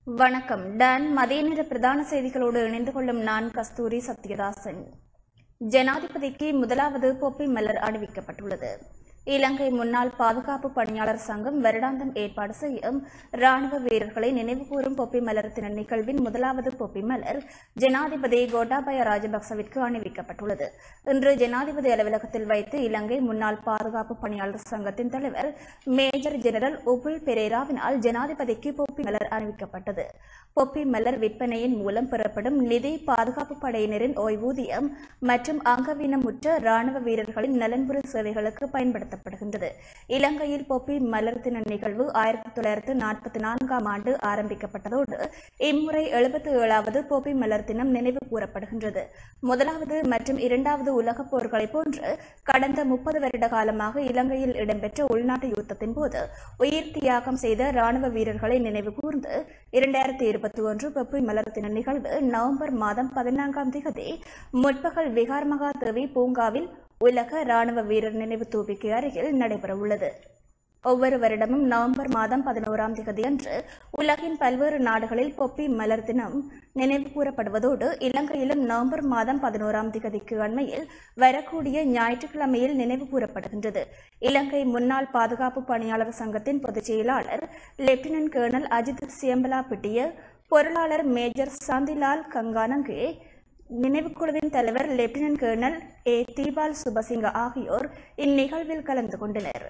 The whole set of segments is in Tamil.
வணக்கம் டான் மதிய நேர பிரதான செய்திகளோடு இணைந்து கொள்ளும் நான் கஸ்தூரி சத்யதாசன் ஜனாதிபதிக்கு முதலாவது பொப்பி மலர் அணிவிக்கப்பட்டுள்ளது இலங்கை முன்னாள் பாதுகாப்பு பணியாளர் சங்கம் வருடாந்தம் ஏற்பாடு செய்யும் ராணுவ வீரர்களை நினைவுகூரும் பொப்பி மலர் தின நிகழ்வின் முதலாவது பொப்பி மலர் ஜனாதிபதி கோட்டாபய ராஜபக்சவிற்கு அணிவிக்கப்பட்டுள்ளது இன்று ஜனாதிபதி அலுவலகத்தில் வைத்து இலங்கை முன்னாள் பாதுகாப்பு பணியாளர் சங்கத்தின் தலைவர் மேஜர் ஜெனரல் உபுல் பெரேராவினால் ஜனாதிபதிக்கு பொப்பி மலர் அணிவிக்கப்பட்டது பொப்பி மலர் விற்பனையின் மூலம் பெறப்படும் நிதி பாதுகாப்பு படையினரின் ஓய்வூதியம் மற்றும் அங்கவீனமுற்ற ராணுவ வீரர்களின் நலன்புற சேவைகளுக்கு பயன்படுத்தப்படுகின்றது இலங்கையில் பொப்பி மலர் தின நிகழ்வு ஆயிரத்தி தொள்ளாயிரத்து நாற்பத்தி நான்காம் ஆண்டு ஆரம்பிக்கப்பட்டதோடு இம்முறை எழுபத்தி ஏழாவது பொப்பி மலர் தினம் நினைவு கூறப்படுகின்றது முதலாவது மற்றும் இரண்டாவது உலகப் போர்களைப் போன்று கடந்த முப்பது வருட காலமாக இலங்கையில் இடம்பெற்ற உள்நாட்டு யுத்தத்தின் போது உயிர் தியாகம் செய்த ராணுவ வீரர்களை நினைவு கூர்ந்து இரண்டாயிரத்தி இருபத்தி ஒன்று பொப்பி மலர் தின நிகழ்வு நவம்பர் மாதம் பதினான்காம் தேதி முற்பகல் விகார் மகா தேவி பூங்காவில் உலக ராணுவ வீரர் நினைவு தூபிக்கு அருகில் நடைபெறவுள்ளது ஒவ்வொரு வருடமும் நவம்பர் மாதம் பதினோராம் தேதி அன்று உலகின் பல்வேறு நாடுகளில் பொப்பி மலர் தினம் நினைவு கூறப்படுவதோடு இலங்கையிலும் நவம்பர் மாதம் பதினோராம் தேதிக்கு அண்மையில் வரக்கூடிய ஞாயிற்றுக்கிழமையில் நினைவு கூறப்படுகின்றது இலங்கை முன்னாள் பாதுகாப்பு பணியாளர் சங்கத்தின் பொதுச் செயலாளர் lieutenant colonel Ajith Siyambalapitiya பொருளாளர் மேஜர் சந்திலால் கங்கானங்கே நினைவுக்குழுவின் தலைவர் lieutenant colonel A Deepal Subasinghe ஆகியோர் இந்நிகழ்வில் கலந்து கொண்டனர்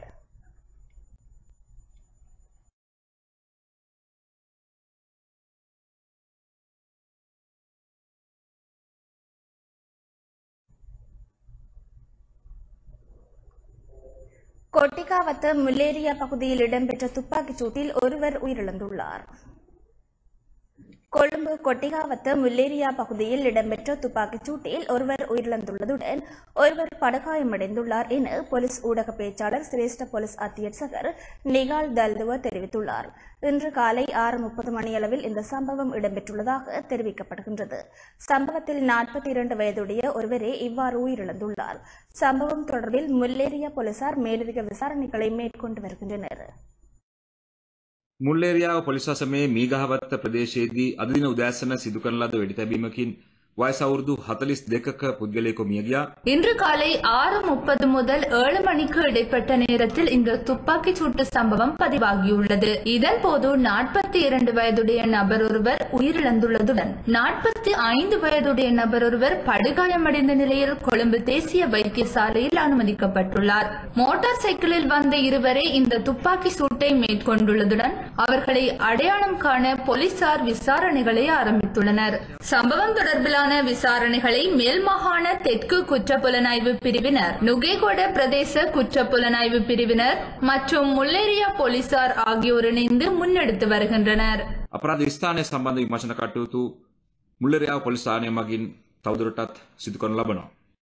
கொட்டிக்காவத்து முல்லேரியா பகுதியில் இடம்பெற்ற துப்பாக்கிச் சூட்டில் ஒருவர் உயிரிழந்துள்ளார் கொழும்பு கொட்டிகாவத்து முல்லேரியா பகுதியில் இடம்பெற்ற துப்பாக்கிச் சூட்டில் ஒருவர் உயிரிழந்துள்ளதுடன் ஒருவர் படுகாயமடைந்துள்ளார் என போலீஸ் ஊடக பேச்சாளர் சிரேஷ்ட போலீஸ் அத்தியட்சகர் நிகால் தல்துவ தெரிவித்துள்ளார் இன்று காலை ஆறு முப்பது மணியளவில் இந்த சம்பவம் இடம்பெற்றுள்ளதாக தெரிவிக்கப்படுகின்றது சம்பவத்தில் நாற்பத்தி இரண்டு வயதுடைய ஒருவரே இவ்வாறு உயிரிழந்துள்ளார் சம்பவம் தொடர்பில் முல்லேரியா போலீசார் மேலதிக விசாரணைகளை மேற்கொண்டு வருகின்றனர் මුල්ලේරියාව පොලිස් වසමේ මීගහවත්ත ප්‍රදේශයේදී අද දින උදෑසන සිදු කරන ලද වෙඩි තැබීමකින් වයස අවුරුදු 42ක පුද්ගලයෙකු මිය ගියා. இன்று காலை ஆறு முப்பது முதல் ஏழு மணிக்கு இடைப்பட்ட நேரத்தில் இந்த துப்பாக்கிச் சூட்டு சம்பவம் பதிவாகியுள்ளது இதன் போது நாற்பத்தி இரண்டு வயதுடைய நபர் ஒருவர் உயிரிழந்துள்ளதுடன் நாற்பத்தி ஐந்து வயதுடைய நபர் ஒருவர் படுகாயமடைந்த நிலையில் கொழும்பு தேசிய வைத்தியசாலையில் அனுமதிக்கப்பட்டுள்ளார் மோட்டார் சைக்கிளில் வந்த இருவரே இந்த துப்பாக்கி சூட்டை மேற்கொண்டுள்ளதுடன் அவர்களை அடையாளம் காண போலீசார் விசாரணைகளை ஆரம்பித்துள்ளனர் சம்பவம் தொடர்பிலான விசாரணைகளை மேல்மாகாண தெற்கு குற்றப்புலனாய்வு பிரிவினர் நுகேகொட பிரதேச குற்றப்புலனாய்வு பிரிவினர் மற்றும் முல்லேரியா போலீசார் ஆகியோர் இணைந்து முன்னெடுத்து வருகின்றனர் අපරාධ ස්ථානය සම්බන්ධ විමර්ශන කටයුතු මුල්ලේරියාව පොලිස් ස්ථානය මගින් තවදුරටත් සිදු කරනු ලබනවා.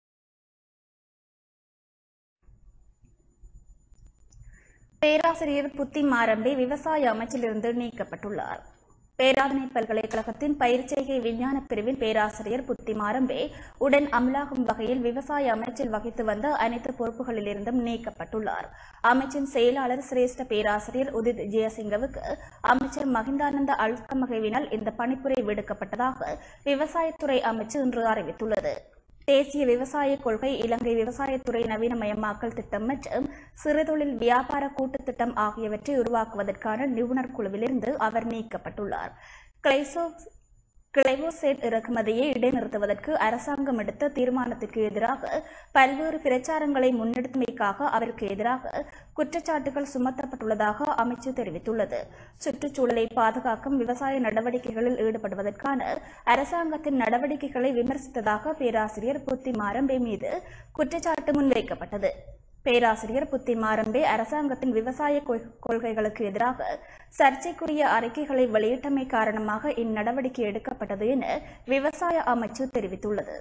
பேராசிரியர் புத்தி மாரம்பே விவசாய அமைச்சிலிருந்து நீக்கப்பட்டுள்ளார் பேராதனை பல்கலைக்கழகத்தின் பயிர்ச்செய்கை விஞ்ஞான பிரிவின் பேராசிரியர் புத்தி மாரம்பே உடன் அமலாகும் வகையில் விவசாய அமைச்சில் வகித்து வந்த அனைத்து பொறுப்புகளிலிருந்தும் நீக்கப்பட்டுள்ளார் அமைச்சின் செயலாளர் சிரேஷ்ட பேராசிரியர் உதித் ஜெயசிங்கவுக்கு அமைச்சர் மகிந்தானந்த அழுத்தமகைவினால் இந்த பணிப்புரை விடுக்கப்பட்டதாக விவசாயத்துறை அமைச்சு இன்று அறிவித்துள்ளது தேசிய விவசாய கொள்கை இலங்கை விவசாயத்துறை நவீனமயமாக்கல் திட்டம் மற்றும் சிறுதொழில் வியாபார கூட்டுத் திட்டம் ஆகியவற்றை உருவாக்குவதற்கான நிபுணர் குழுவிலிருந்து அவர் நீக்கப்பட்டுள்ளார் கிளைசோ கிளைவோசேட் இறக்குமதியை இடைநிறுத்துவதற்கு அரசாங்கம் எடுத்த தீர்மானத்திற்கு எதிராக பல்வேறு பிரச்சாரங்களை முன்னெடுத்தமைக்காக அவருக்கு எதிராக குற்றச்சாட்டுகள் சுமத்தப்பட்டுள்ளதாக அமைச்சு தெரிவித்துள்ளது சுற்றுச்சூழலை பாதுகாக்கும் விவசாய நடவடிக்கைகளில் ஈடுபடுவதற்கான அரசாங்கத்தின் நடவடிக்கைகளை விமர்சித்ததாக பேராசிரியர் புத்தி மாரம்பே மீது குற்றச்சாட்டு முன்வைக்கப்பட்டது பேராசிரியர் புத்தி மாரம்பே அரசாங்கத்தின் விவசாய கொள்- கொள்கைகளுக்கு எதிராக சர்ச்சைக்குரிய அறிக்கைகளை வெளியிட்டமை காரணமாக இந்நடவடிக்கை எடுக்கப்பட்டது என விவசாய அமைச்சு தெரிவித்துள்ளது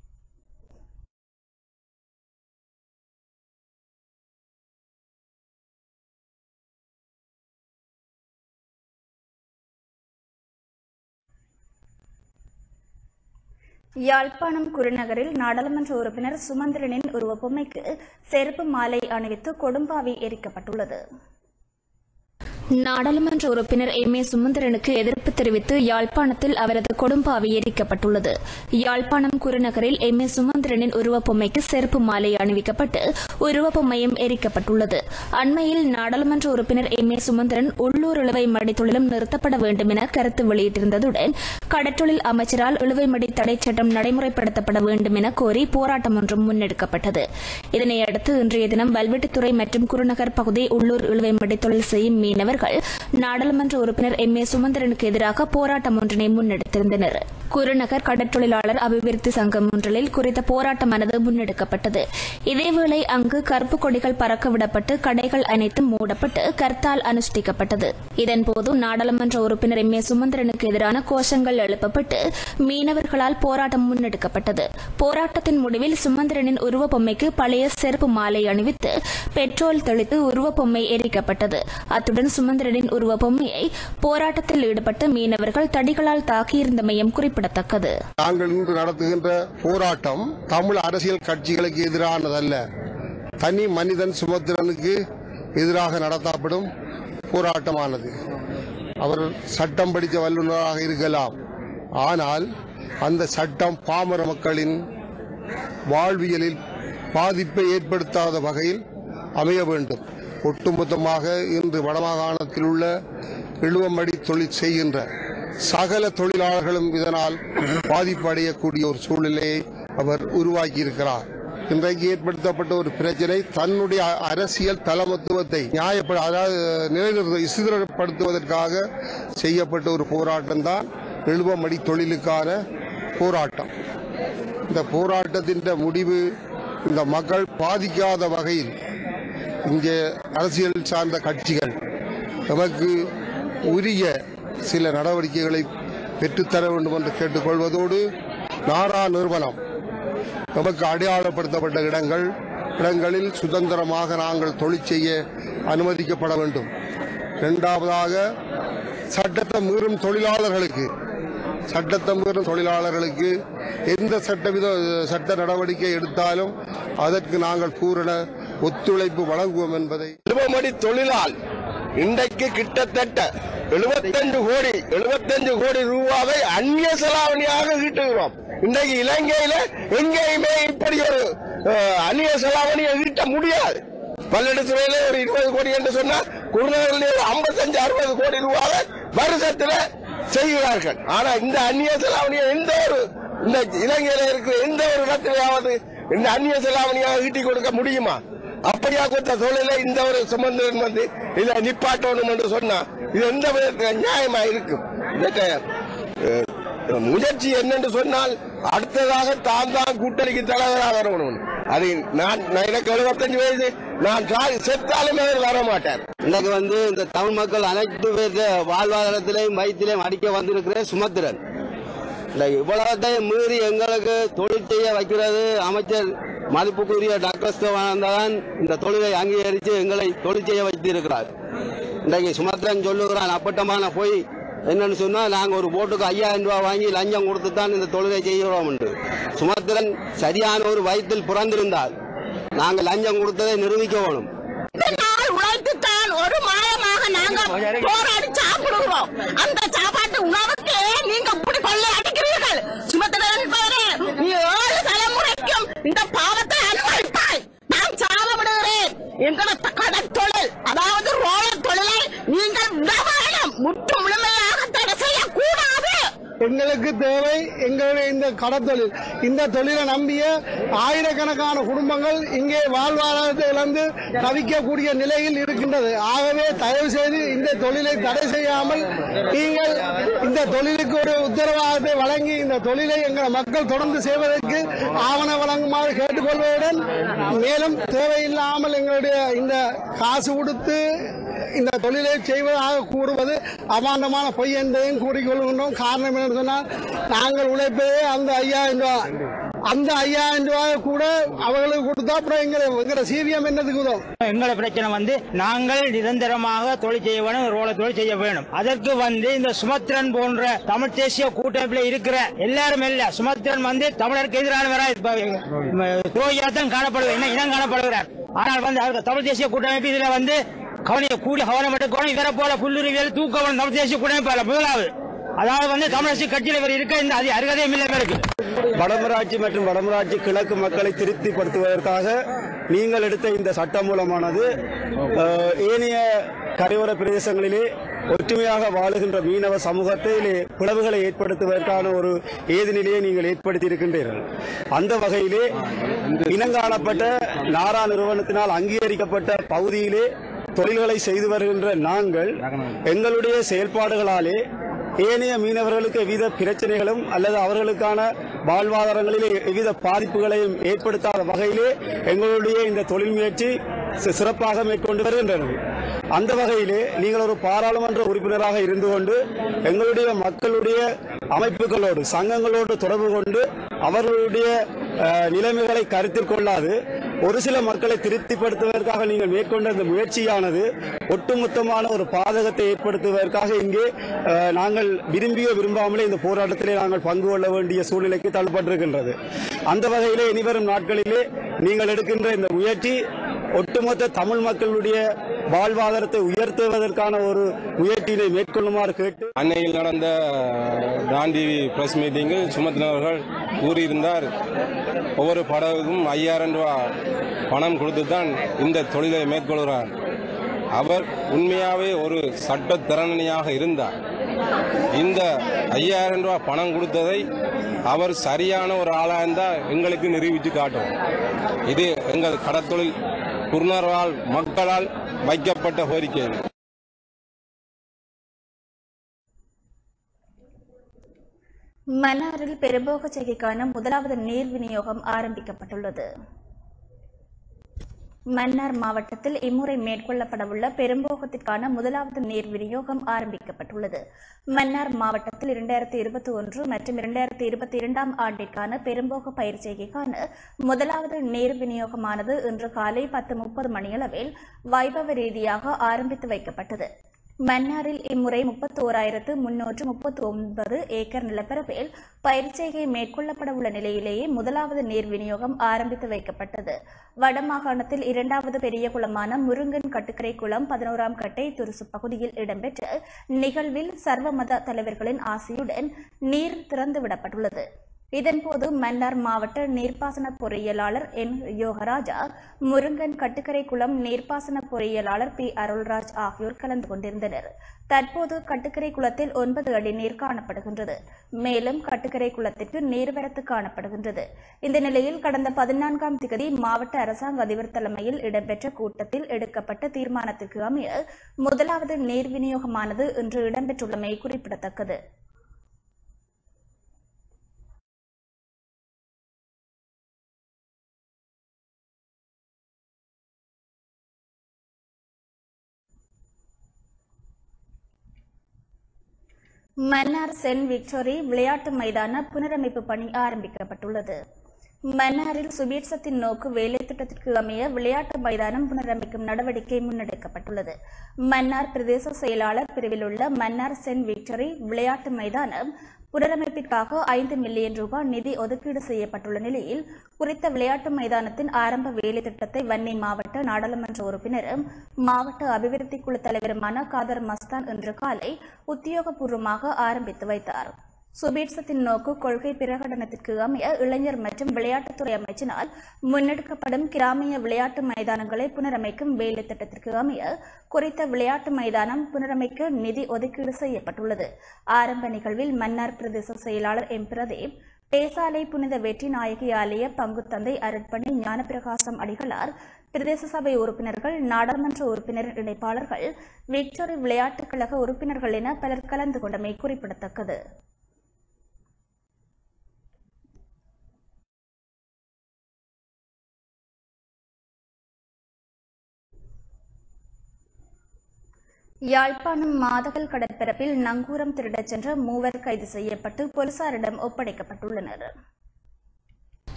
யாழ்ப்பாணம் குருநகரில் நாடாளுமன்ற உறுப்பினர் சுமந்திரனின் உருவப்பொம்மைக்கு செருப்பு மாலை அணிவித்து கொடும்பாவி எரிக்கப்பட்டுள்ளது நாடாளுமன்ற உறுப்பினர் எம் ஏ சுமந்திரனுக்கு எதிர்ப்பு தெரிவித்து யாழ்ப்பாணத்தில் அவரது கொடும்பாவி எரிக்கப்பட்டுள்ளது யாழ்ப்பாணம் குருநகரில் எம் ஏ சுமந்திரனின் உருவப்பொம்மைக்கு செருப்பு மாலை அணிவிக்கப்பட்டு உருவப்பொம்மையும் எரிக்கப்பட்டுள்ளது அண்மையில் நாடாளுமன்ற உறுப்பினர் எம் ஏ சுமந்திரன் உள்ளூர் இழுவை மடி தொழிலும் நிறுத்தப்பட வேண்டும் என கருத்து வெளியிட்டிருந்ததுடன் கடற்றொழில் அமைச்சரால் இழுவை மடி தடை சட்டம் நடைமுறைப்படுத்தப்பட வேண்டும் என கோரி போராட்டம் ஒன்றும் முன்னெடுக்கப்பட்டது இதனையடுத்து இன்றைய தினம் வல்வெட்டித்துறை மற்றும் குருநகர் பகுதி உள்ளூர் இழுவை மடி தொழில் செய்யும் மீனவர்கள் நாடாளுமன்ற உறுப்பினர் எம் ஏ சுமந்திரனுக்கு எதிராக போராட்டம் ஒன்றினை முன்னெடுத்திருந்தனர் குருநகர் கடற்றொழிலாளர் அபிவிருத்தி சங்கம் ஒன்றில் குறித்த போராட்டமானது முன்னெடுக்கப்பட்டது இதேவேளை அங்கு கருப்பு கொடிகள் பறக்கவிடப்பட்டு கடைகள் அனைத்தும் மூடப்பட்டு கர்த்தால் அனுஷ்டிக்கப்பட்டது இதன்போது நாடாளுமன்ற உறுப்பினர் எம் ஏ சுமந்திரனுக்கு எதிரான கோஷங்கள் எழுப்பப்பட்டு மீனவர்களால் போராட்டம் முன்னெடுக்கப்பட்டது போராட்டத்தின் முடிவில் சுமந்திரனின் உருவப்பொம்மைக்கு பழைய செருப்பு மாலை அணிவித்து பெட்ரோல் தெளித்து உருவப்பொம்மை எரிக்கப்பட்டது அத்துடன் சுமந்திரனின் உருவப்பொம்மையை போராட்டத்தில் ஈடுபட்ட மீனவர்கள் தடிகளால் தாக்கியிருந்தமையும் குறிப்பிடத்தக்கது நாங்கள் இன்று நடத்துகின்ற போராட்டம் தமிழ் அரசியல் கட்சிகளுக்கு எதிரானதல்ல தனி மனிதன் சுமத்திரனுக்கு எதிராக நடத்தப்படும் போராட்டமானது அவர் சட்டம் படித்த வல்லுநராக இருக்கலாம் ஆனால் அந்த சட்டம் பாமர மக்களின் வாழ்வியலில் பாதிப்பை ஏற்படுத்தாத வகையில் அமைய வேண்டும் ஒட்டுமொத்தமாக இன்று வடமாகாணத்தில் உள்ள இழுவமடி தொழில் செய்கின்ற சகல தொழிலாளர்களும் இதனால் பாதிப்பு அடையக்கூடிய ஒரு சூழ்நிலையை அவர் உருவாக்கியிருக்கிறார் இன்றைக்கு ஏற்படுத்தப்பட்ட ஒரு பிரச்சனை தன்னுடைய அரசியல் தலைமத்துவத்தை நியாயப்பட அதாவது நிலைநிறுத்த இசுதரப்படுத்துவதற்காக செய்யப்பட்ட ஒரு போராட்டம் தான் இழுவமடி தொழிலுக்கான போராட்டம் இந்த போராட்டத்தின் முடிவு இந்த மக்கள் பாதிக்காத வகையில் இங்கே அரசியல் சார்ந்த கட்சிகள் நமக்கு உரிய சில நடவடிக்கைகளை பெற்றுத்தர வேண்டும் என்று கேட்டுக்கொள்வதோடு நாரா நிறுவனம் நமக்கு அடையாளப்படுத்தப்பட்ட இடங்கள் இடங்களில் சுதந்திரமாக நாங்கள் தொழில் செய்ய அனுமதிக்கப்பட வேண்டும் இரண்டாவதாக சட்டத்தை மீறும் தொழிலாளர்களுக்கு சட்டத்தை மீறும் தொழிலாளர்களுக்கு எந்த சட்டவித சட்ட நடவடிக்கை எடுத்தாலும் அதற்கு நாங்கள் பூரண ஒத்துழைப்பு வழங்குவோம் என்பதை இழுவமடி தொழிலால் இன்றைக்கு கிட்டத்தட்ட 75 கோடி 75 கோடி ரூபாவை அந்நிய செலாவணியாக ஈட்டுகிறோம் இன்றைக்கு இலங்கையில எங்கேயுமே இப்படி ஒரு அஹ், அந்நிய செலாவணியை ஈட்ட முடியாது பல்லடத்துறையில ஒரு இருபது கோடி என்று சொன்னா குருநகரில் ஒரு ஐம்பத்தஞ்சு அறுபது கோடி ரூபாவை வருஷத்துல செய்கிறார்கள் ஆனா இந்த அந்நிய செலாவணியை எந்த ஒரு இந்த இலங்கையில இருக்கிற எந்த ஒரு இடத்திலேயாவது இந்த அந்நிய செலாவணியாக ஈட்டி கொடுக்க முடியுமா அப்படியா கொடுத்த தொழிலை இந்த ஒரு சுமந்திரன் வந்து இதை நிப்பாட்டணும் என்று சொன்னா இது எந்த விதத்துல நியாயமா இருக்கும் இதுக்கு, அஹ், முயற்சி என்னென்று சொன்னால் அடுத்ததாக தான் தான் கூட்டணிக்கு தலைவராக வரணும் அது நான் நான் எனக்கு எழுபத்தஞ்சு வயசு நான் சா- செத்தாலுமே அவர் வர மாட்டார் இன்னைக்கு வந்து இந்த தமிழ் மக்கள் அனைத்து பேர் வாழ்வாதாரத்திலையும் வயிற்றிலையும் அடிக்க வந்திருக்கிற சுமத்திரன் இந்த இவ்வளவத்தையும் மீறி எங்களுக்கு தொழில் செய்ய வைக்கிறது அமைச்சர் மதிப்புக்குரிய டாக்டர் ஸ்தவானந்தான் இந்த தொழிலை அங்கீகரித்து எங்களை தொழில் செய்ய வைத்திருக்கிறார் இன்றைக்கு சுமத்திரன் சொல்லுகிறான் அப்பட்டமான போய் என்னன்னு சொன்னா நாங்க ஒரு போட்டுக்கு ஐயாயிரம் ரூபாய் வாங்கி லஞ்சம் கொடுத்து தான் இந்த தொழிலை செய்கிறோம் என்று சுமத்திரன் சரியான ஒரு வயிற்றில் பிறந்திருந்தால் நாங்கள் லஞ்சம் கொடுத்ததை நிரூபிக்க வேணும் நாள் உழைத்துத்தான் ஒரு மாதமாக நாங்க போராடி சாப்பிடுகிறோம் அந்த சாப்பாட்டு உணவுக்கு நீங்க இப்படி கொள்ளை அடிக்கிறீர்கள் சுமத்திரன் பேரு நீ ஏழு தலைமுறைக்கும் இந்த பாவத்தை அனுபவிப்பாய் நான் சாப விடுகிறேன் எங்களோட கடற்தொழில் அதாவது ரோலர் தொழிலை நீங்கள் விட வேணும் முற்று முழுமையாக தடை செய்யக்கூடாது எங்களுக்கு தேவை எங்களுடைய இந்த கடத்தொழில் இந்த தொழிலை நம்பிய ஆயிரக்கணக்கான குடும்பங்கள் இங்கே வாழ்வாதாரத்தை இழந்து தவிக்கக்கூடிய நிலையில் இருக்கின்றது ஆகவே தயவு செய்து இந்த தொழிலை தடை செய்யாமல் நீங்கள் இந்த தொழிலுக்கு ஒரு உத்தரவாதத்தை வழங்கி இந்த தொழிலை எங்கள் மக்கள் தொடர்ந்து செய்வதற்கு ஆவண வழங்குமாறு கேட்டுக்கொள்வதுடன் மேலும் தேவையில்லாமல் எங்களுடைய இந்த காசு கொடுத்து இந்த தொழிலை செய்வதாக கூறுவது அபாண்டமான பொய் என்பதையும் கூறிக்கொள்கின்றோம் காரணம் என்னன்னு சொன்னால் நாங்கள் உழைப்பதே அந்த ஐயாயிரம் ரூபாய் அந்த ஐயாயிரம் ரூபாய் கூட அவர்களுக்கு கொடுத்தா அப்புறம் எங்களை எங்களை சீவியம் என்னதுக்கு உதவும் எங்களை பிரச்சனை வந்து நாங்கள் நிரந்தரமாக தொழில் செய்ய வேணும் ரோல தொழில் செய்ய வேணும் அதற்கு வந்து இந்த சுமத்திரன் போன்ற தமிழ் தேசிய கூட்டமைப்பில் இருக்கிற எல்லாரும் இல்ல சுமத்திரன் வந்து தமிழருக்கு எதிரானவராக துரோகியாத்தான் காணப்படுகிறார் என்ன இனம் காணப்படுகிறார் ஆனால் வந்து அவர் தமிழ் தேசிய கூட்டமைப்பு இதுல வந்து கவனிய கூடி கவனம் எடுக்கணும் இதர போல புல்லுரிவியல் தூக்கவன் தமிழ் தேசிய குடிமைப்பாளர் முதலாவது அதாவது வந்து தமிழரசு கட்சியில் இவர் இருக்க இந்த அது அருகதையும் இல்லை இவருக்கு வடமராட்சி மற்றும் வடமராட்சி கிழக்கு மக்களை திருப்திப்படுத்துவதற்காக நீங்கள் எடுத்த இந்த சட்டமூலமானது அஹ், ஏனைய கரையோர பிரதேசங்களிலே ஒற்றுமையாக வாழுகின்ற மீனவ சமூகத்திலே பிளவுகளை ஏற்படுத்துவதற்கான ஒரு ஏதுநிலையை நீங்கள் ஏற்படுத்தி இருக்கின்றீர்கள் அந்த வகையிலே இனங்காணப்பட்ட நாரா நிறுவனத்தினால் அங்கீகரிக்கப்பட்ட பகுதியிலே தொழில்களை செய்து வருகின்ற நாங்கள் எங்களுடைய செயல்பாடுகளாலே ஏனைய மீனவர்களுக்கு எவ்வித பிரச்சனைகளும் அல்லது அவர்களுக்கான வாழ்வாதாரங்களிலே எவ்வித பாதிப்புகளையும் ஏற்படுத்தாத வகையிலே எங்களுடைய இந்த தொழில் முயற்சி சி- சிறப்பாக மேற்கொண்டு வருகின்றனர் அந்த வகையிலே நீங்கள் ஒரு பாராளுமன்ற உறுப்பினராக இருந்து கொண்டு எங்களுடைய மக்களுடைய அமைப்புகளோடு சங்கங்களோடு தொடர்பு கொண்டு அவர்களுடைய அஹ், நிலைமைகளை கருத்தில் கொள்ளாது ஒரு சில மக்களை திருப்திப்படுத்துவதற்காக நீங்கள் மேற்கொண்ட இந்த முயற்சியானது ஒட்டுமொத்தமான ஒரு பாதகத்தை ஏற்படுத்துவதற்காக இங்கே அஹ், நாங்கள் விரும்பியோ விரும்பாமலே இந்த போராட்டத்திலே நாங்கள் பங்கு கொள்ள வேண்டிய சூழ்நிலைக்கு தள்ளப்பட்டிருக்கின்றது அந்த வகையிலே இனிவரும் நாட்களிலே நீங்கள் எடுக்கின்ற இந்த முயற்சி ஒட்டுமொத்த தமிழ் மக்களுடைய வாழ்வாதாரத்தை உயர்த்துவதற்கான ஒரு முயற்சியினை மேற்கொள்ளுமாறு கேட்டு அன்னையில் நடந்த டான் டிவி பிரஸ் மீட்டிங்கில் சுமத்தின அவர்கள் கூறியிருந்தார் ஒவ்வொரு படகுக்கும் ஐயாயிரம் ரூபாய் பணம் கொடுத்து தான் இந்த தொழிலை மேற்கொள்கிறார் அவர் உண்மையாகவே ஒரு சட்டத்திறனியாக இருந்தார் இந்த ஐயாயிரம் ரூபாய் பணம் கொடுத்ததை அவர் சரியான ஒரு ஆளாக இருந்தால் எங்களுக்கு நிரூபித்து காட்டும் இது எங்கள் கடத்தொழில் குருணர்வால் மக்களால் வைக்கப்பட்ட கோரிக்கை மன்னாரில் பெரும்போக செய்கைக்கான முதலாவது நீர் விநியோகம் ஆரம்பிக்கப்பட்டுள்ளது மன்னார் மாவட்டத்தில் இம்முறை மேற்கொள்ளப்படவுள்ள பெரும்போகத்திற்கான முதலாவது நீர் விநியோகம் ஆரம்பிக்கப்பட்டுள்ளது மன்னார் மாவட்டத்தில் இரண்டாயிரத்தி இருபத்தி ஒன்று மற்றும் இரண்டாயிரத்தி இருபத்தி இரண்டாம் ஆண்டிற்கான பெரும்போக பயிர் செய்கைக்கான முதலாவது நீர் விநியோகமானது இன்று காலை பத்து முப்பது மணியளவில் வைபவ ரீதியாக ஆரம்பித்து வைக்கப்பட்டது மன்னாரில் இம்முறை முப்பத்தோராயிரத்து முன்னூற்று முப்பத்தி ஒன்பது ஏக்கர் நிலப்பரப்பில் பயிர்ச்செய்கை மேற்கொள்ளப்பட உள்ள நிலையிலேயே முதலாவது நீர் விநியோகம் ஆரம்பித்து வைக்கப்பட்டது வடமாகாணத்தில் இரண்டாவது பெரிய குளமான முருங்கன் கட்டுக்கரை குளம் பதினோராம் கட்டை துருசு பகுதியில் இடம்பெற்ற நிகழ்வில் சர்வமத தலைவர்களின் ஆசியுடன் நீர் திறந்துவிடப்பட்டுள்ளது இதன்போது மன்னார் மாவட்ட நீர்ப்பாசன பொறியியலாளர் என் யோகராஜா முருங்கன் கட்டுக்கரை குளம் நீர்ப்பாசன பொறியியலாளர் பி அருள்ராஜ் ஆகியோர் கலந்து கொண்டிருந்தனர் தற்போது கட்டுக்கரை குளத்தில் ஒன்பது அடி நீர் காணப்படுகின்றது மேலும் கட்டுக்கரை குளத்திற்கு நீர்வரத்து காணப்படுகின்றது இந்த நிலையில் கடந்த பதினான்காம் திகதி மாவட்ட அரசாங்க அதிபர் தலைமையில் இடம்பெற்ற கூட்டத்தில் எடுக்கப்பட்ட தீர்மானத்திற்கு அமைய முதலாவது நீர் விநியோகமானது இன்று இடம்பெற்றுள்ளமை குறிப்பிடத்தக்கது மன்னார் சென்ட் விக்டோரி விளையாட்டு மைதான புனரமைப்பு பணி ஆரம்பிக்கப்பட்டுள்ளது மன்னாரில் சுபீட்சத்தின் நோக்கு வேலை திட்டத்திற்கு அமைய விளையாட்டு மைதானம் புனரமைக்கும் நடவடிக்கை முன்னெடுக்கப்பட்டுள்ளது மன்னார் பிரதேச செயலாளர் பிரிவில் உள்ள மன்னார் சென்ட் விக்டோரி விளையாட்டு மைதானம் புனரமைப்பிற்காக ஐந்து மில்லியன் ரூபாய் நிதி ஒதுக்கீடு செய்யப்பட்டுள்ள நிலையில் குறித்த விளையாட்டு மைதானத்தின் ஆரம்ப வேலை திட்டத்தை வன்னி மாவட்ட நாடாளுமன்ற உறுப்பினரும் மாவட்ட அபிவிருத்தி குழு தலைவருமான காதர் மஸ்தான் இன்று காலை உத்தியோகபூர்வமாக ஆரம்பித்து வைத்தார் சுபீட்சத்தின் நோக்கு கொள்கை பிரகடனத்திற்கு அமைய இளைஞர் மற்றும் விளையாட்டுத்துறை அமைச்சினால் முன்னெடுக்கப்படும் கிராமிய விளையாட்டு மைதானங்களை புனரமைக்கும் வேலை திட்டத்திற்கு அமைய குறித்த விளையாட்டு மைதானம் புனரமைக்க நிதி ஒதுக்கீடு செய்யப்பட்டுள்ளது ஆரம்ப நிகழ்வில் மன்னார் பிரதேச செயலாளர் எம் பிரதீப் பேசாலை புனித வெற்றி நாயகி ஆலய பங்குத்தந்தை அருட்பணி ஞானப்பிரகாசம் அடிகளார் பிரதேச சபை உறுப்பினர்கள் நாடாளுமன்ற உறுப்பினர் இணைப்பாளர்கள் விக்டோரி விளையாட்டுக் கழக உறுப்பினர்கள் என பலர் கலந்து கொண்டமை குறிப்பிடத்தக்கது யாழ்ப்பாணம் மாதகல் கடற்பரப்பில் நங்கூரம் திருடச் சென்ற மூவர் கைது செய்யப்பட்டு போலீசாரிடம் ஒப்படைக்கப்பட்டுள்ளனர்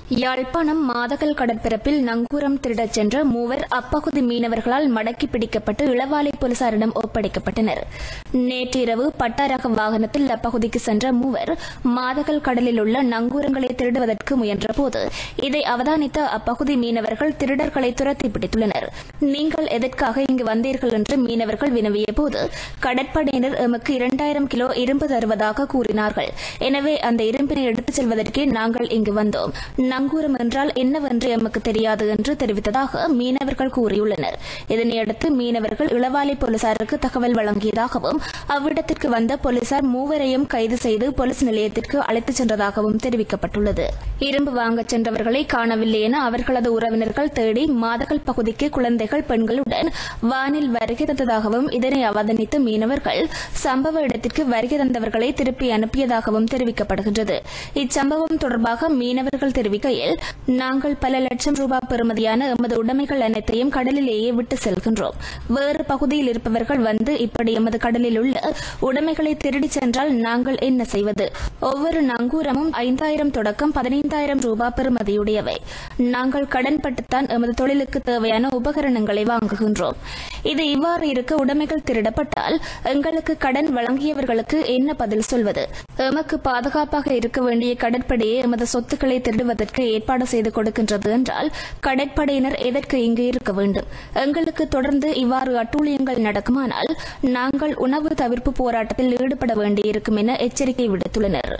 யாழ்ப்பாணம் மாதகல் கடற்பரப்பில் நங்கூரம் திருடச் சென்ற மூவர் அப்பகுதி மீனவர்களால் மடக்கி பிடிக்கப்பட்டு இளவாலை போலீசாரிடம் ஒப்படைக்கப்பட்டனர் நேற்றிரவு பட்டாரக வாகனத்தில் அப்பகுதிக்கு சென்ற மூவர் மாதகல் கடலில் உள்ள நங்கூரங்களை திருடுவதற்கு முயன்றபோது இதை அவதானித்த அப்பகுதி மீனவர்கள் திருடர்களை துரத்தி பிடித்துள்ளனர் நீங்கள் எதற்காக இங்கு வந்தீர்கள் என்று மீனவர்கள் வினவிய போது கடற்படையினர் எமக்கு இரண்டாயிரம் கிலோ இரும்பு தருவதாக கூறினார்கள் எனவே அந்த இரும்பினை எடுத்துச் செல்வதற்கே நாங்கள் இங்கு வந்தோம் நங்கூரம் என்றால் என்னவென்று எமக்கு தெரியாது என்று தெரிவித்ததாக மீனவர்கள் கூறியுள்ளனர் இதனையடுத்து மீனவர்கள் இளவாலை போலீசாருக்கு தகவல் வழங்கியதாகவும் அவ்விடத்திற்கு வந்த போலீசார் மூவரையும் கைது செய்து போலீஸ் நிலையத்திற்கு அழைத்துச் சென்றதாகவும் தெரிவிக்கப்பட்டுள்ளது இரும்பு வாங்கச் சென்றவர்களை காணவில்லை என அவர்களது உறவினர்கள் தேடி மாதகல் பகுதிக்கு குழந்தைகள் பெண்களுடன் வானில் வருகை தந்ததாகவும் இதனை அவதானித்த மீனவர்கள் சம்பவ இடத்திற்கு வருகை தந்தவர்களை திருப்பி அனுப்பியதாகவும் தெரிவிக்கப்படுகின்றது இச்சம்பவம் தொடர்பாக மீனவர்கள் தெரிவிக்கையில் நாங்கள் பல லட்சம் ரூபாய் பெறுமதியான எமது உடைமைகள் அனைத்தையும் கடலிலேயே விட்டு செல்கின்றோம் வேறு பகுதியில் இருப்பவர்கள் வந்து இப்படி எமது கடலில் உள்ள உடைமைகளை திருடிச் சென்றால் நாங்கள் என்ன செய்வது ஒவ்வொரு நங்கூரமும் ஐந்தாயிரம் தொடக்கம் பதினைந்தாயிரம் ரூபாய் பெறுமதியுடையவை நாங்கள் கடன்பட்டுத்தான் எமது தொழிலுக்கு தேவையான உபகரணங்களை வாங்குகின்றோம் இது இவ்வாறு இருக்க உடைமைகள் திருடப்பட்டால் எங்களுக்கு கடன் வழங்கியவர்களுக்கு என்ன பதில் சொல்வது எமக்கு பாதுகாப்பாக இருக்க வேண்டிய கடற்படையே எமது சொத்துக்களை திருடுவதற்கு ஏற்பாடு செய்து கொடுக்கின்றது என்றால் கடற்படையினர் எதற்கு இங்கு இருக்க வேண்டும் எங்களுக்கு தொடர்ந்து இவ்வாறு அட்டூழியங்கள் நடக்குமானால் நாங்கள் உணவு தவிர்ப்பு போராட்டத்தில் ஈடுபட வேண்டியிருக்கும் என எச்சரிக்கை விடுத்துள்ளனர்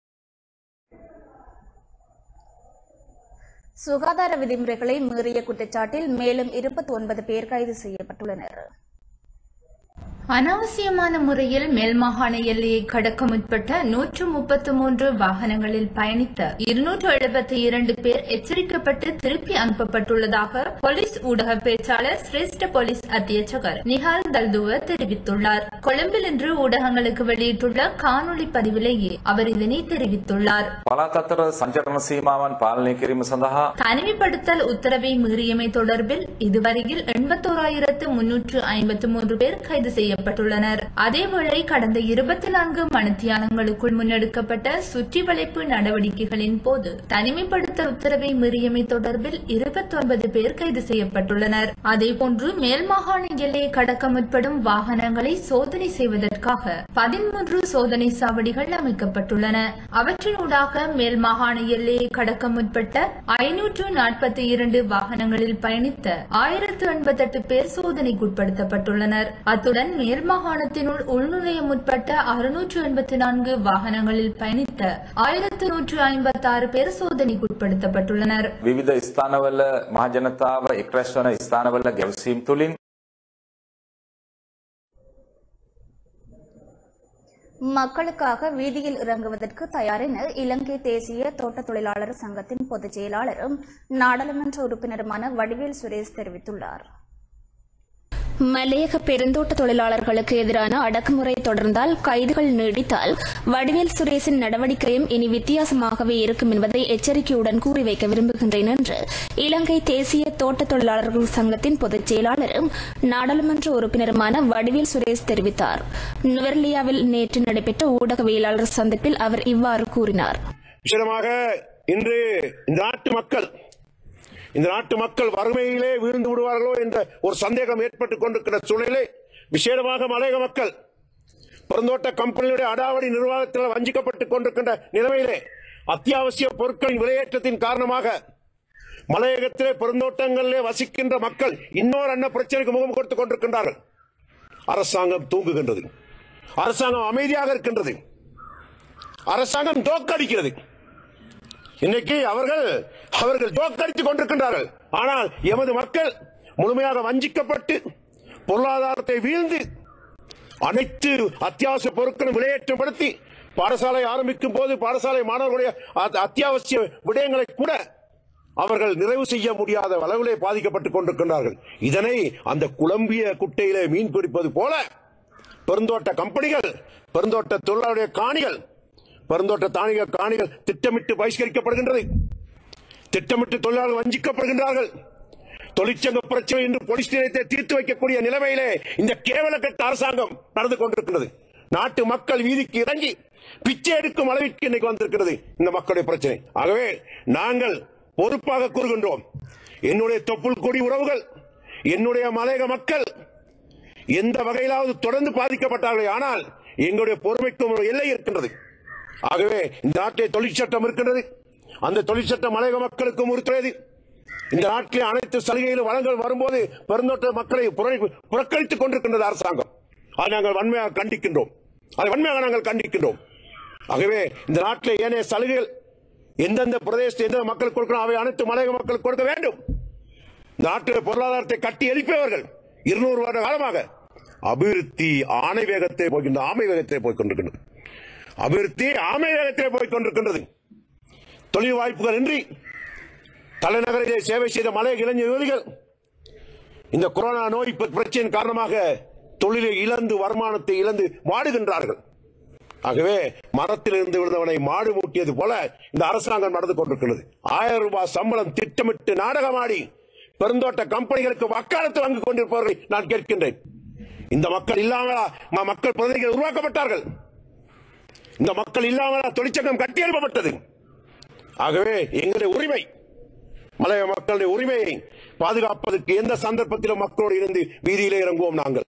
சுகாதார விதிமுறைகளை மீறிய குற்றச்சாட்டில் மேலும் இருபத்தி ஒன்பது பேர் கைது செய்யப்பட்டுள்ளனர் அனாவசியமான முறையில் மேல்மாகாண எல்லையை கடக்க முற்பட்ட நூற்று முப்பத்து மூன்று வாகனங்களில் பயணித்த இருநூற்று எழுபத்தி இரண்டு பேர் எச்சரிக்கப்பட்டு திருப்பி அனுப்பப்பட்டுள்ளதாக போலீஸ் ஊடக பேச்சாளர் சிரேஷ்ட போலீஸ் அத்தியட்சகர் நிஹால் தல்துவ தெரிவித்துள்ளார் கொழும்பில் இன்று ஊடகங்களுக்கு வெளியிட்டுள்ள காணொலி பதிவிலேயே அவர் இதனை தெரிவித்துள்ளார் පළාත් අතර සංචරණ සීමාවන් පාලනය කිරීම සඳහා தனிமைப்படுத்தல் உத்தரவை மீறியமை தொடர்பில் இதுவரையில் எண்பத்தோராயிரத்து முன்னூற்று ஐம்பத்து மூன்று பேர் கைது செய்யப்பட்டுள்ளனர் அதேவேளை கடந்த இருபத்தி நான்கு மணித்தியாலங்களுக்குள் முன்னெடுக்கப்பட்ட சுற்றி வளைப்பு நடவடிக்கைகளின் போது தனிமைப்படுத்தல் உத்தரவை மீறியமை தொடர்பில் இருபத்தொன்பது பேர் கைது செய்யப்பட்டுள்ளனர் அதேபோன்று மேல் மாகாண எல்லையை கடக்க முற்படும் வாகனங்களை சோதனை செய்வதற்காக பதிமூன்று சோதனை சாவடிகள் அமைக்கப்பட்டுள்ளன அவற்றினூடாக மேல் மாகாண எல்லையை கடக்க முற்பட்ட ஐநூற்று நாற்பத்தி இரண்டு வாகனங்களில் பயணித்த ஆயிரத்து எண்பத்தெட்டு பேர் சோதனைக்குட்படுத்தப்பட்டுள்ளனர் அத்துடன் மேல் மாகாணத்தினுள் உள்நுழைய முற்பட்ட அறுநூற்று எண்பத்தி நான்கு வாகனங்களில் பயணித்த ஆயிரத்து நூற்று ஐம்பத்தி ஆறு பேர் சோதனைக்குட்படுத்தப்பட்டுள்ளனர் විවිධ ස්ථානවල මහජනතාව එක්රැස් වන ස්ථානවල ගැවසීම් තුළින් மக்களுக்காக வீதியில் இறங்குவதற்கு தயார் என இலங்கை தேசிய தோட்ட தொழிலாளர் சங்கத்தின் பொதுச் செயலாளரும் நாடாளுமன்ற உறுப்பினருமான வடிவேல் சுரேஷ் தெரிவித்துள்ளார் மலையக பெருந்தோட்ட தொழிலாளர்களுக்கு எதிரான அடக்குமுறை தொடர்ந்தால் கைதுகள் நீடித்தால் வடிவேல் சுரேஷின் நடவடிக்கையும் இனி வித்தியாசமாகவே இருக்கும் என்பதை எச்சரிக்கையுடன் கூறி வைக்க விரும்புகின்றேன் என்று இலங்கை தேசிய தோட்ட தொழிலாளர்கள் சங்கத்தின் பொதுச் செயலாளரும் நாடாளுமன்ற உறுப்பினருமான வடிவேல் சுரேஷ் தெரிவித்தார் நுவர்லியாவில் நேற்று நடைபெற்ற ஊடகவியலாளர் சந்திப்பில் அவர் இவ்வாறு கூறினார் விசேடமாக இன்று இந்த நாட்டு மக்கள் இந்த நாட்டு மக்கள் வறுமையிலே வீழ்ந்து விடுவார்களோ என்ற ஒரு சந்தேகம் ஏற்பட்டுக் கொண்டிருக்கிற சூழலிலே விசேடமாக மலையக மக்கள் பெருந்தோட்ட கம்பெனியுடைய அடாவடி நிர்வாகத்தில் வஞ்சிக்கப்பட்டுக் கொண்டிருக்கின்ற நிலைமையிலே அத்தியாவசிய பொருட்களின் விலையேற்றத்தின் காரணமாக மலையகத்திலே பெருந்தோட்டங்களிலே வசிக்கின்ற மக்கள் இன்னொரு அன்ன பிரச்சனைக்கு முகம் கொடுத்துக் கொண்டிருக்கின்றார்கள் அரசாங்கம் தூங்குகின்றது அரசாங்கம் அமைதியாக இருக்கின்றது அரசாங்கம் தோக்கடிக்கிறது இன்னைக்கு அவர்கள் அவர்கள் தோக்கடித்துக் கொண்டிருக்கின்றார்கள் ஆனால் எமது மக்கள் முழுமையாக வஞ்சிக்கப்பட்டு பொருளாதாரத்தை வீழ்ந்து அனைத்து அத்தியாவசிய பொருட்களும் விலையேற்றப்படுத்தி பாடசாலை ஆரம்பிக்கும் போது பாடசாலை மாணவர்களுடைய அத்- அத்தியாவசிய விடயங்களை கூட அவர்கள் நிறைவு செய்ய முடியாத அளவிலே பாதிக்கப்பட்டுக் கொண்டிருக்கின்றார்கள் இதனை அந்த குழம்பிய குட்டையிலே மீன் பிடிப்பது போல பெருந்தோட்ட கம்பெனிகள் பெருந்தோட்ட தொழிலாளருடைய காணிகள் பெருந்தோட்ட தானிய காணிகள் திட்டமிட்டு பகிஷ்கரிக்கப்படுகின்றது திட்டமிட்டு தொழிலாளர்கள் வஞ்சிக்கப்படுகின்றார்கள் தொழிற்சங்க பிரச்சனை என்று போலீஸ் நிலையத்தை தீர்த்து வைக்கக்கூடிய நிலைமையிலே இந்த கேவலக்கட்ட அரசாங்கம் நடந்து கொண்டிருக்கிறது நாட்டு மக்கள் வீதிக்கு இறங்கி பிச்சை எடுக்கும் அளவிற்கு இன்னைக்கு வந்திருக்கிறது இந்த மக்களுடைய பிரச்சனை ஆகவே நாங்கள் பொறுப்பாக கூறுகின்றோம் என்னுடைய தொப்புள் கொடி உறவுகள் என்னுடைய மலையக மக்கள் எந்த வகையிலாவது தொடர்ந்து பாதிக்கப்பட்டார்களே ஆனால் எங்களுடைய பொறுமைக்கும் ஒரு எல்லை இருக்கின்றது ஆகவே இந்த நாட்டிலே தொழிற்சட்டம் இருக்கின்றது அந்த தொழிற்சட்டம் மலையக மக்களுக்கும் உறுத்துறது இந்த நாட்டிலே அனைத்து சலுகைகளும் வளங்கள் வரும்போது பெருந்தோட்ட மக்களை புற- புறக்கணித்துக் கொண்டிருக்கின்றது அரசாங்கம் அதை நாங்கள் வன்மையாக கண்டிக்கின்றோம் அதை வன்மையாக நாங்கள் கண்டிக்கின்றோம் ஆகவே இந்த நாட்டிலே ஏனைய சலுகைகள் எந்தெந்த பிரதேசத்தை எந்த மக்களுக்கு கொடுக்கணும் அவை அனைத்து மலையக மக்களுக்கு கொடுக்க வேண்டும் இந்த நாட்டில் பொருளாதாரத்தை கட்டி எழுப்பியவர்கள் இருநூறு வருட காலமாக அபிவிருத்தி ஆணை வேகத்தை போய்கின்ற ஆமை வேகத்தை போய் கொண்டிருக்கின்றது அபிவிருத்தி ஆமை வேகத்தை போய் கொண்டிருக்கின்றது தொழில் வாய்ப்புகள் இன்றி தலைநகரிலே சேவை செய்த மலைய இளைஞர் யுவதிகள் இந்த கொரோனா நோய் ப- பிரச்சனையின் காரணமாக தொழிலை இழந்து வருமானத்தை இழந்து வாடுகின்றார்கள் ஆகவே மரத்தில் இருந்து விழுந்தவனை மாடு மூட்டியது போல இந்த அரசாங்கம் நடந்து கொண்டிருக்கிறது ஆயிரம் ரூபாய் சம்பளம் திட்டமிட்டு நாடகமாடி பெருந்தோட்ட கம்பெனிகளுக்கு வக்காலத்து வாங்கிக் கொண்டிருப்பவர்களை நான் கேட்கின்றேன் இந்த மக்கள் இல்லாமலா ம- மக்கள் பிரதிநிதிகள் உருவாக்கப்பட்டார்கள் இந்த மக்கள் இல்லாமலா தொழிற்சங்கம் கட்டி எழுப்பப்பட்டது ஆகவே எங்களுடைய உரிமை மலைய மக்களுடைய உரிமையை பாதுகாப்பதற்கு எந்த சந்தர்ப்பத்திலும் மக்களோடு இருந்து வீதியிலே இறங்குவோம் நாங்கள்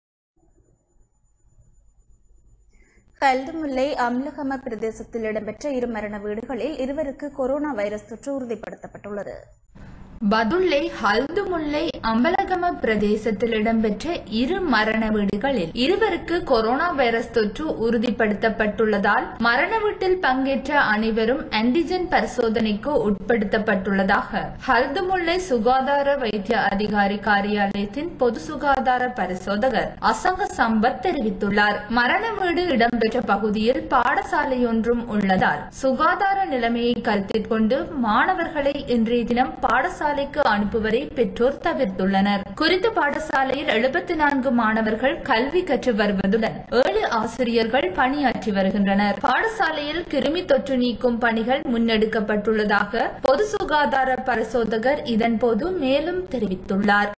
கல்துமுல்லை அம்லகம பிரதேசத்தில் இடம்பெற்ற இரு மரண வீடுகளில் இருவருக்கு கொரோனா வைரஸ் தொற்று உறுதிப்படுத்தப்பட்டுள்ளது பதுள்ளை ஹல்துமுல்லை அம்பலகம பிரதேசத்தில் இடம்பெற்ற இரு மரண வீடுகளில் இருவருக்கு கொரோனா வைரஸ் தொற்று உறுதிப்படுத்தப்பட்டுள்ளதால் மரண வீட்டில் பங்கேற்ற அனைவரும் ஆன்டிஜென் பரிசோதனைக்கு உட்படுத்தப்பட்டுள்ளதாக ஹல்துமுல்லை சுகாதார வைத்திய அதிகாரி காரியாலயத்தின் பொது சுகாதார பரிசோதகர் அசங்க சம்பத் தெரிவித்துள்ளார் மரண வீடு இடம்பெற்ற பகுதியில் பாடசாலையொன்றும் உள்ளதால் சுகாதார நிலைமையை கருத்தில் கொண்டு மாணவர்களை இன்றைய தினம் பாடசாலைக்கு அனுப்புவதை பெற்றோர் தவிர்த்துள்ளனர் குறித்த பாடசாலையில் எழுபத்தி நான்கு மாணவர்கள் கல்வி கற்று வருவதுடன் ஏழு ஆசிரியர்கள் பணியாற்றி வருகின்றனர் பாடசாலையில் கிருமி தொற்று நீக்கும் பணிகள் முன்னெடுக்கப்பட்டுள்ளதாக பொது சுகாதார பரிசோதகர் இதன்போது மேலும் தெரிவித்துள்ளார்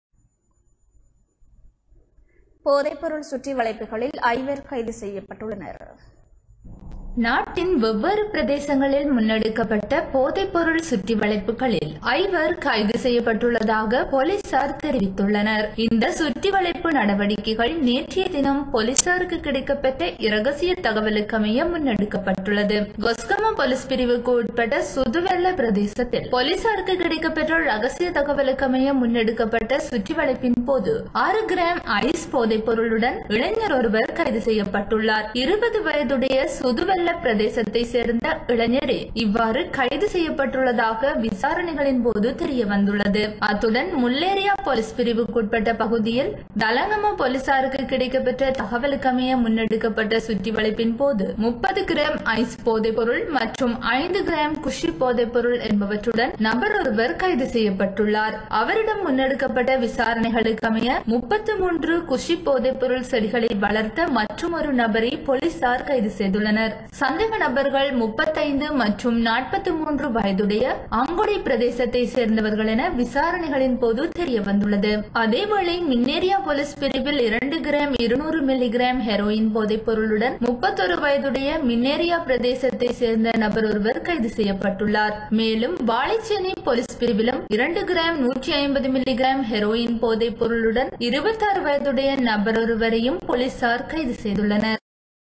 போதைப்பொருள் சுற்றி வளைப்புகளில் ஐவர் கைது செய்யப்பட்டுள்ளனர் நாட்டின் வெவ்வேறு பிரதேசங்களில் முன்னெடுக்கப்பட்ட போதைப்பொருள் சுற்றி வளைப்புகளில் ஐவர் கைது செய்யப்பட்டுள்ளதாக போலீசார் தெரிவித்துள்ளனர் இந்த சுற்றி வளைப்பு நடவடிக்கைகள் நேற்றைய தினம் போலீசாருக்கு கிடைக்கப்பெற்ற இரகசிய தகவலுக்கமைய முன்னெடுக்கப்பட்டுள்ளது கொஸ்கம போலீஸ் பிரிவுக்கு உட்பட்ட சுதுவெல்ல பிரதேசத்தில் போலீசாருக்கு கிடைக்கப்பெற்ற ரகசிய தகவலுக்கமைய முன்னெடுக்கப்பட்ட சுற்றி வளைப்பின் போது ஆறு கிராம் ஐஸ் போதைப் பொருளுடன் இளைஞர் ஒருவர் கைது செய்யப்பட்டுள்ளார் இருபது வயதுடைய சுதுவெல்ல பிரதேசத்தை சேர்ந்த இளைஞரே இவ்வாறு கைது செய்யப்பட்டுள்ளதாக விசாரணைகளின் போது தெரிய வந்துள்ளது அத்துடன் முல்லேரியா போலீஸ் பிரிவுக்குட்பட்ட பகுதியில் தலங்கம போலீசாருக்கு கிடைக்கப்பெற்ற தகவலுக்கமைய முன்னெடுக்கப்பட்ட சுற்றி வளைப்பின் போது முப்பது கிராம் ஐஸ் போதைப் பொருள் மற்றும் ஐந்து கிராம் குஷி போதைப் பொருள் என்பவற்றுடன் நபர் ஒருவர் கைது செய்யப்பட்டுள்ளார் அவரிடம் முன்னெடுக்கப்பட்ட விசாரணைகளுக்கமைய முப்பத்து மூன்று குஷி போதைப் பொருள் செடிகளை வளர்த்த மற்றும் ஒரு நபரை போலீசார் கைது செய்துள்ளனர் சந்தேக நபர்கள் முப்பத்தைந்து மற்றும் நாற்பத்தி மூன்று வயதுடைய அங்குடி பிரதேசத்தை சேர்ந்தவர்கள் என விசாரணைகளின் போது தெரிய வந்துள்ளது அதேவேளை மின்னேரியா போலீஸ் பிரிவில் இரண்டு கிராம் இருநூறு மில்லிகிராம் ஹெரோயின் போதைப் பொருளுடன் முப்பத்தொரு வயதுடைய மின்னேரியா பிரதேசத்தை சேர்ந்த நபர் ஒருவர் கைது செய்யப்பட்டுள்ளார் மேலும் வாழைச்சேனை போலீஸ் பிரிவிலும் இரண்டு கிராம் நூற்றி ஐம்பது மில்லிகிராம் ஹெரோயின் போதைப் பொருளுடன் இருபத்தாறு வயதுடைய நபர் ஒருவரையும் போலீசார் கைது செய்துள்ளனர்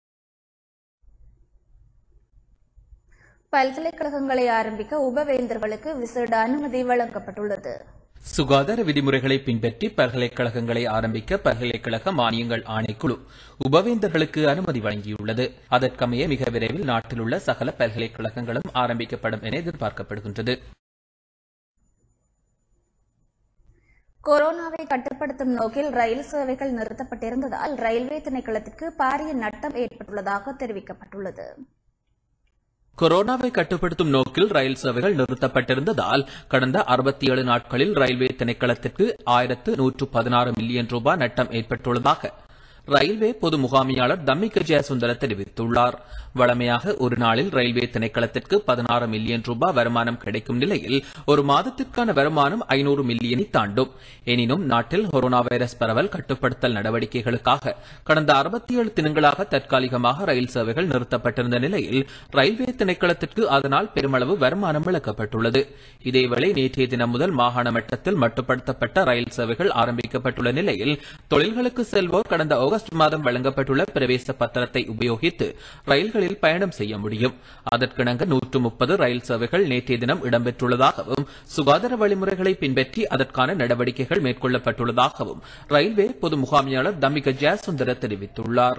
பல்கலைக்கழகங்களை ஆரம்பிக்க உபவேந்தர்களுக்கு விசேட அனுமதி வழங்கப்பட்டுள்ளது சுகாதார விதிமுறைகளை பின்பற்றி பல்கலைக்கழகங்களை ஆரம்பிக்க பல்கலைக்கழக மானியங்கள் ஆணைக்குழு உபவேந்தர்களுக்கு அனுமதி வழங்கியுள்ளது அதற்கமைய மிக விரைவில் நாட்டில் உள்ள சகல பல்கலைக்கழகங்களும் ஆரம்பிக்கப்படும் என எதிர்பார்க்கப்படுகின்றது கொரோனாவை கட்டுப்படுத்தும் நோக்கில் ரயில் சேவைகள் நிறுத்தப்பட்டிருந்ததால் ரயில்வே திணைக்களத்திற்கு பாரிய நட்டம் ஏற்பட்டுள்ளதாக தெரிவிக்கப்பட்டுள்ளது கொரோனாவை கட்டுப்படுத்தும் நோக்கில் ரயில் சேவைகள் நிறுத்தப்பட்டிருந்ததால் கடந்த அறுபத்தி ஏழு நாட்களில் ரயில்வே திணைக்களத்திற்கு ஆயிரத்து நூற்று பதினாறு மில்லியன் ரூபாய் நட்டம் ஏற்பட்டுள்ளதாக ரயில்வே பொது முகாமியாளர் தம்மிக ஜெயசுந்தர தெரிவித்துள்ளார் வழமையாக ஒரு நாளில் ரயில்வே திணைக்களத்திற்கு பதினாறு மில்லியன் ரூபாய் வருமானம் கிடைக்கும் நிலையில் ஒரு மாதத்திற்கான வருமானம் ஐநூறு மில்லியனை தாண்டும் எனினும் நாட்டில் கொரோனா வைரஸ் பரவல் கட்டுப்படுத்தல் நடவடிக்கைகளுக்காக கடந்த அறுபத்தி ஏழு தினங்களாக தற்காலிகமாக ரயில் சேவைகள் நிறுத்தப்பட்டிருந்த நிலையில் ரயில்வே திணைக்களத்திற்கு அதனால் பெருமளவு வருமானம் இழக்கப்பட்டுள்ளது இதேவேளை நேற்றைய தினம் முதல் மாகாண மட்டத்தில் மட்டுப்படுத்தப்பட்ட ரயில் சேவைகள் ஆரம்பிக்கப்பட்டுள்ள நிலையில் தொழில்களுக்கு செல்வோர் கடந்த ஆகஸ்ட் மாதம் வழங்கப்பட்டுள்ள பிரவேச பத்திரத்தை உபயோகித்து ரயில்களில் பயணம் செய்ய முடியும் அதற்கிணங்க நூற்று முப்பது ரயில் சேவைகள் நேற்றைய தினம் இடம்பெற்றுள்ளதாகவும் சுகாதார வழிமுறைகளை பின்பற்றி அதற்கான நடவடிக்கைகள் மேற்கொள்ளப்பட்டுள்ளதாகவும் ரயில்வே பொது முகாமியாளர் தம்மிக ஜெயசுந்தர தெரிவித்துள்ளார்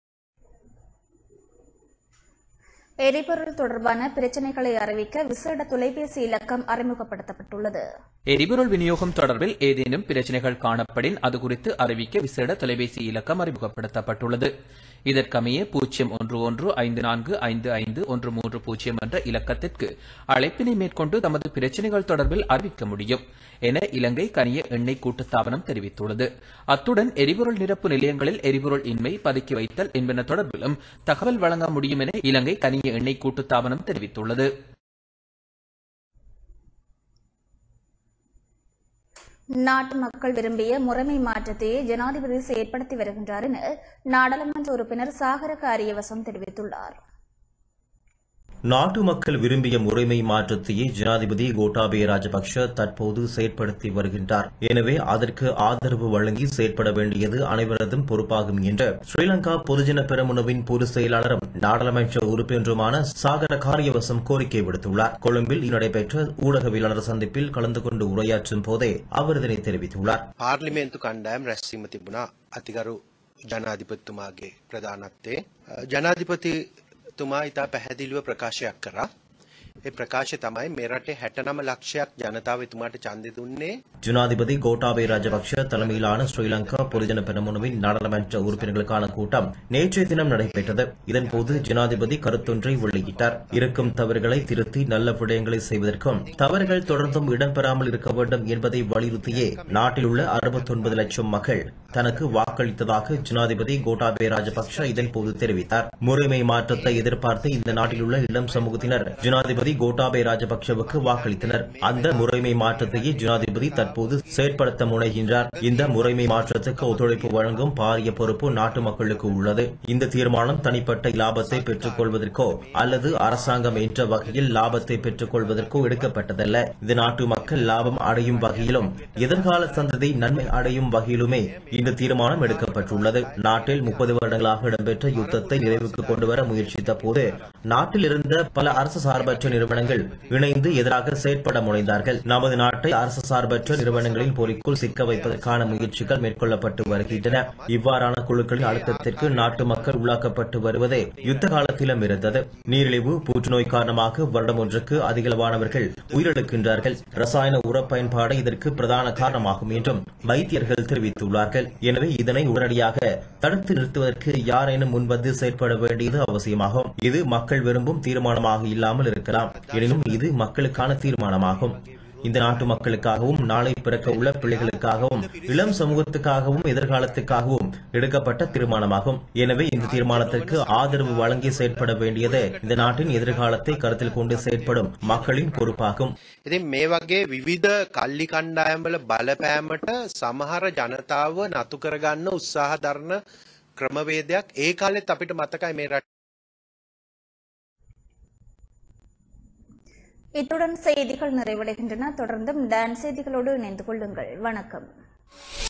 எரிபொருள் தொடர்பான பிரச்சினைகளை அறிவிக்க விசேட தொலைபேசி இலக்கம் அறிமுகப்படுத்தப்பட்டுள்ளது எரிபொருள் விநியோகம் தொடர்பில் ஏதேனும் பிரச்சனைகள் காணப்படின் அது குறித்து அறிவிக்க விசேட தொலைபேசி இலக்கம் அறிமுகப்படுத்தப்பட்டுள்ளது இதற்கமைய பூஜ்ஜியம் ஒன்று ஒன்று ஐந்து நான்கு ஐந்து ஐந்து ஒன்று மூன்று பூஜ்ஜியம் என்ற இலக்கத்திற்கு அழைப்பினை மேற்கொண்டு தமது பிரச்சனைகள் தொடர்பில் அறிவிக்க முடியும் என இலங்கை கனிய எண்ணெய் கூட்டுத்தாபனம் தெரிவித்துள்ளது அத்துடன் எரிபொருள் நிரப்பு நிலையங்களில் எரிபொருள் இன்மை பதுக்கி வைத்தல் என்பன தொடர்பிலும் தகவல் வழங்க முடியும் என இலங்கை கனிய எண்ணெய் கூட்டுத்தாபனம் தெரிவித்துள்ளது நாட்டு மக்கள் விரும்பிய முறைமை மாற்றத்தையே ஜனாதிபதி செயற்படுத்தி வருகின்றார் என நாடாளுமன்ற உறுப்பினர் சாகர காரியவசம் தெரிவித்துள்ளார் நாட்டு மக்கள் விரும்பிய முறைமை மாற்றத்தையே ஜனாதிபதி கோட்டாபய ராஜபக்ஷ தற்போது செயற்படுத்தி வருகின்றார் எனவே அதற்கு ஆதரவு வழங்கி செயற்பட வேண்டியது அனைவரதும் பொறுப்பாகும் என்று ஸ்ரீலங்கா பொதுஜன பெரமுனவின் பொதுச் செயலாளரும் நாடாளுமன்ற உறுப்பினருமான சாகர காரியவசம் கோரிக்கை விடுத்துள்ளார் கொழும்பில் நடைபெற்ற ஊடகவியலாளர் சந்திப்பில் கலந்து கொண்டு உரையாற்றும் போதே அவர் இதனை தெரிவித்துள்ளார் පාර්ලිමේන්තු කණ්ඩායම් රැස්වීම තිබුණා අතිගරු ජනාධිපතිතුමාගේ ප්‍රධානත්වයේ ජනාධිපතිතුමා ඉතා පැහැදිලිව ප්‍රකාශයක් කරා ඒ ප්‍රකාශය තමයි මේ රටේ 69 ලක්ෂයක් ජනතාව එතුමාට ඡන්දය දුන්නේ ஜனாதிபதி கோட்டாபய ராஜபக்ஷ தலைமையிலான ஸ்ரீலங்கா பொதுஜன பெரமுனவின் நாடாளுமன்ற உறுப்பினர்களுக்கான கூட்டம் நேற்றைய தினம் நடைபெற்றது இதன்போது ஜனாதிபதி கருத்தொன்றை வெளியிட்டார் இருக்கும் தவறுகளை திருத்தி நல்ல விடயங்களை செய்வதற்கும் தவறுகள் தொடர்ந்தும் இடம்பெறாமல் இருக்க வேண்டும் என்பதை வலியுறுத்தியே நாட்டில் உள்ள அறுபத்தொன்பது லட்சம் மக்கள் தனக்கு வாக்களித்ததாக ஜனாதிபதி கோட்டாபய ராஜபக்ஷ இதன்போது தெரிவித்தார் முறைமை மாற்றத்தை எதிர்பார்த்து இந்த நாட்டில் உள்ள இளம் சமூகத்தினர் ஜனாதிபதி கோட்டாபய ராஜபக்ஷவுக்கு வாக்களித்தனர் அந்த முறைமை மாற்றத்தையே ஜனாதிபதி தற்போது செயற்படுத்த முனைகின்றார் இந்த முறைமை மாற்றத்துக்கு ஒத்துழைப்பு வழங்கும் பாரிய பொறுப்பு நாட்டு மக்களுக்கு உள்ளது இந்த தீர்மானம் தனிப்பட்ட லாபத்தை பெற்றுக் கொள்வதற்கோ அல்லது அரசாங்கம் என்ற வகையில் லாபத்தை பெற்றுக் கொள்வதற்கோ எடுக்கப்பட்டதல்ல இது நாட்டு மக்கள் லாபம் அடையும் வகையிலும் எதிர்கால சந்ததி நன்மை அடையும் வகையிலுமே இந்த தீர்மானம் எடுக்கப்பட்டுள்ளது நாட்டில் முப்பது வருடங்களாக இடம்பெற்ற யுத்தத்தை நிறைவுக்கு கொண்டுவர முயற்சித்த போது நாட்டில் இருந்த பல அரசு சார்பற்ற நிறுவனங்கள் இணைந்து எதிராக செயற்பட முனைந்தார்கள் நமது நாட்டை அரசு சார்பற்ற நிறுவனங்களின் பொறிக்குள் சிக்க வைப்பதற்கான முயற்சிகள் மேற்கொள்ளப்பட்டு வருகின்றன இவ்வாறான குழுக்களின் அழுத்தத்திற்கு நாட்டு மக்கள் உள்ளாக்கப்பட்டு வருவதே யுத்த காலத்திலும் இருந்தது நீரிழிவு புற்றுநோய் காரணமாக வருடம் ஒன்றுக்கு அதிகளவானவர்கள் உயிரிழக்கின்றார்கள் ரசாயன உர பயன்பாடு இதற்கு பிரதான காரணமாகும் என்றும் வைத்தியர்கள் தெரிவித்துள்ளார்கள் எனவே இதனை உடனடியாக தடுத்து நிறுத்துவதற்கு யாரேனும் முன்வந்து செயற்பட வேண்டியது அவசியமாகும் இது மக்கள் விரும்பும் தீர்மானமாக இல்லாமல் இருக்கலாம் எனினும் இது மக்களுக்கான தீர்மானமாகும் இந்த நாட்டு மக்களுக்காகவும் நாளை பிறக்க உள்ள பிள்ளைகளுக்காகவும் இளம் சமூகத்துக்காகவும் எதிர்காலத்துக்காகவும் எடுக்கப்பட்ட தீர்மானமாகும் எனவே இந்த தீர்மானத்திற்கு ஆதரவு வழங்கி செயற்பட வேண்டியது இந்த நாட்டின் எதிர்காலத்தை கருத்தில் கொண்டு செயற்படும் மக்களின் பொறுப்பாகும் ඉතින් මේ වගේ විවිධ කල්ලි කණ්ඩායම්වල බලපෑමට සමහර ජනතාව නතු කරගන්න උත්සාහ දරන ක්‍රමවේදයක් ඒ කාලෙත් අපිට මතකයි මේ රට இத்துடன் செய்திகள் நிறைவடைகின்றன தொடர்ந்தும் டான்ஸ் செய்திகளோடு இணைந்து கொள்ளுங்கள் வணக்கம்